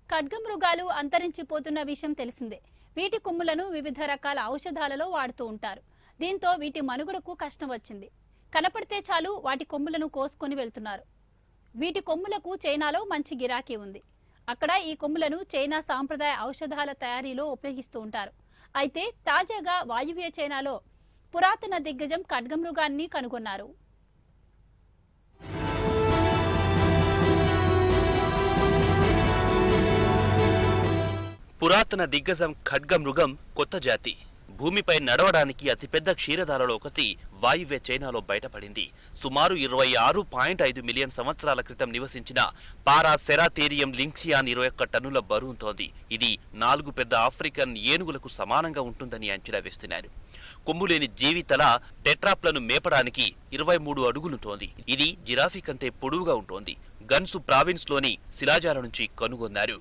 ఖడ్గమృగాలు అంతరించిపోతున్న విషయం తెలిసిందే వీటి కొమ్ములను వివిధ రకాల ఔషధాలలో వాడుతూ ఉంటారు దీంతో వీటి మనుగడకు కష్టం వచ్చింది కనపడితే చాలు వాటి కొమ్ములను కోసుకొని వెళ్తున్నారు వీటి కొమ్ములకు చైనాలో మంచి గిరాకీ ఉంది అక్కడ ఈ కొమ్ములను చైనా సాంప్రదాయ ఔషధాల తయారీలో ఉపయోగిస్తూ ఉంటారు అయితే తాజాగా వాయువ్య చైనాలో పురాతన దిగ్గజం ఖడ్గమృగాన్ని కనుగొన్నారు పురాతన దిగ్గజం ఖడ్గమృగం కొత్త జాతి భూమిపై నడవడానికి అతిపెద్ద క్షీరదాలలో ఒకటి వాయువ్య చైనాలో బయటపడింది సుమారు ఇరవై ఆరు పాయింట్ ఐదు మిలియన్ సంవత్సరాల క్రితం నివసించిన పారా సెరాథేరియం లింక్సియాన్ ఇరవై ఒక్క టన్నుల బరువుతోంది ఇది నాలుగు పెద్ద ఆఫ్రికన్ ఏనుగులకు సమానంగా ఉంటుందని అంచనా వేస్తున్నారు కొమ్ములేని జీవి తల టెట్రాప్లను మేపడానికి ఇరవై మూడు అడుగులుతోంది ఇది జిరాఫీ కంటే పొడవుగా ఉంటోంది గన్సు ప్రావిన్స్లోని శిలాజాల నుంచి కనుగొన్నారు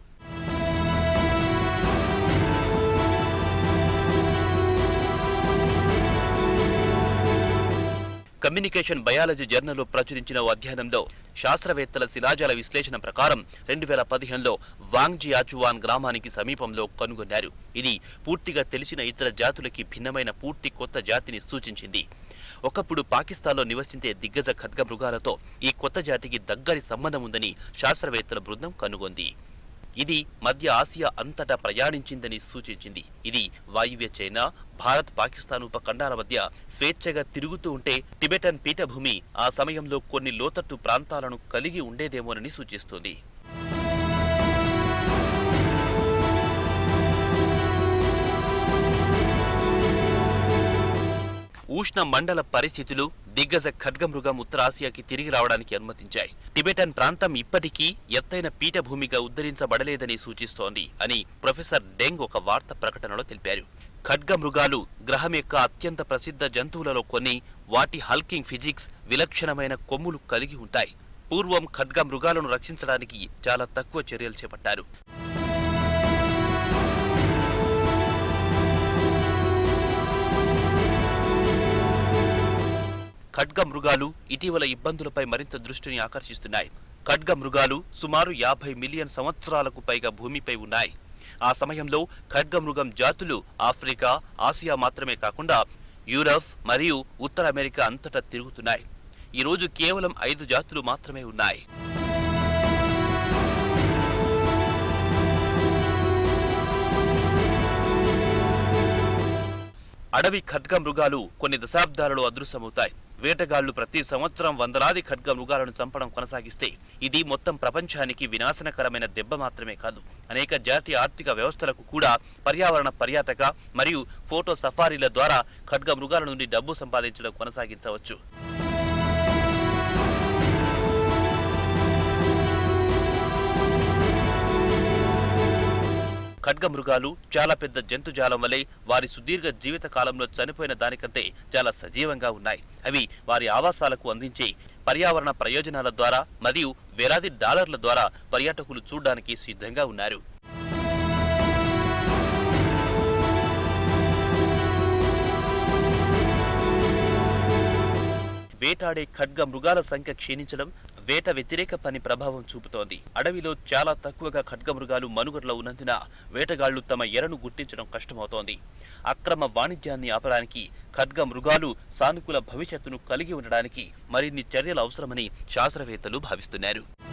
కమ్యూనికేషన్ బయాలజీ జర్నల్లో ప్రచురించిన ఓ అధ్యయనంలో శాస్త్రవేత్తల శిలాజాల విశ్లేషణ ప్రకారం రెండు వేల పదిహేనులో వాంగ్జీ ఆచువాన్ గ్రామానికి సమీపంలో కనుగొన్నారు ఇది పూర్తిగా తెలిసిన ఇతర జాతులకి భిన్నమైన పూర్తి కొత్త జాతిని సూచించింది ఒకప్పుడు పాకిస్తాన్లో నివసించే దిగ్గజ ఖడ్గ మృగాలతో ఈ కొత్త జాతికి దగ్గరి సంబంధం ఉందని శాస్త్రవేత్తల బృందం కనుగొంది ఇది మధ్య ఆసియా అంతటా ప్రయాణించిందని సూచించింది ఇది వాయువ్య చైనా భారత్ పాకిస్తాన్ ఉపఖండాల మధ్య స్వేచ్ఛగా తిరుగుతూ ఉంటే టిబెటన్ పీఠభూమి ఆ సమయంలో కొన్ని లోతట్టు ప్రాంతాలను కలిగి ఉండేదేమోనని సూచిస్తుంది ఉష్ణ మండల పరిస్థితులు దిగ్గజ ఖడ్గమృగం ఉత్తరాసియాకి తిరిగి రావడానికి అనుమతించాయి టిబెటన్ ప్రాంతం ఇప్పటికీ ఎత్తైన పీఠభూమిగా ఉద్ధరించబడలేదని సూచిస్తోంది అని ప్రొఫెసర్ డెంగ్ ఒక వార్త ప్రకటనలో తెలిపారు ఖడ్గమృగాలు గ్రహం యొక్క అత్యంత ప్రసిద్ధ జంతువులలో కొన్ని వాటి హల్కింగ్ ఫిజిక్స్ విలక్షణమైన కొమ్ములు కలిగి ఉంటాయి పూర్వం ఖడ్గ మృగాలను రక్షించడానికి చాలా తక్కువ చర్యలు చేపట్టారు ఖడ్గ మృగాలు ఇటీవల ఇబ్బందులపై మరింత దృష్టిని ఆకర్షిస్తున్నాయి ఖడ్గ మృగాలు సుమారు యాభై మిలియన్ సంవత్సరాలకు పైగా భూమిపై ఉన్నాయి ఆ సమయంలో ఖడ్గమృగం జాతులు ఆఫ్రికా ఆసియా మాత్రమే కాకుండా యూరప్ మరియు ఉత్తర అమెరికా అంతటా తిరుగుతున్నాయి ఈ రోజు కేవలం ఐదు జాతులు మాత్రమే ఉన్నాయి అడవి ఖడ్గ మృగాలు కొన్ని దశాబ్దాలలో అదృశ్యమవుతాయి వేటగాళ్లు ప్రతి సంవత్సరం వందలాది ఖడ్గ మృగాలను చంపడం కొనసాగిస్తే ఇది మొత్తం ప్రపంచానికి వినాశనకరమైన దెబ్బ మాత్రమే కాదు అనేక జాతీయ ఆర్థిక వ్యవస్థలకు కూడా పర్యావరణ పర్యాటక మరియు ఫోటో సఫారీల ద్వారా ఖడ్గ మృగాల నుండి డబ్బు సంపాదించడం కొనసాగించవచ్చు ఖడ్గమృగాలు చాలా పెద్ద జంతుజాలం వలె వారి సుదీర్ఘ జీవిత కాలంలో చనిపోయిన దానికంటే చాలా సజీవంగా ఉన్నాయి అవి వారి ఆవాసాలకు అందించే పర్యావరణ ప్రయోజనాల ద్వారా మరియు వేలాది డాలర్ల ద్వారా పర్యాటకులు చూడడానికి సిద్ధంగా ఉన్నారు వేటాడే ఖడ్గ మృగాల సంఖ్య క్షీణించడం వేట వ్యతిరేక పని ప్రభావం చూపుతోంది అడవిలో చాలా తక్కువగా ఖడ్గ మృగాలు మనుగడలో ఉన్నందున వేటగాళ్లు తమ ఎరను గుర్తించడం కష్టమవుతోంది అక్రమ వాణిజ్యాన్ని ఆపడానికి ఖడ్గ మృగాలు సానుకూల భవిష్యత్తును కలిగి ఉండడానికి మరిన్ని చర్యలు అవసరమని శాస్త్రవేత్తలు భావిస్తున్నారు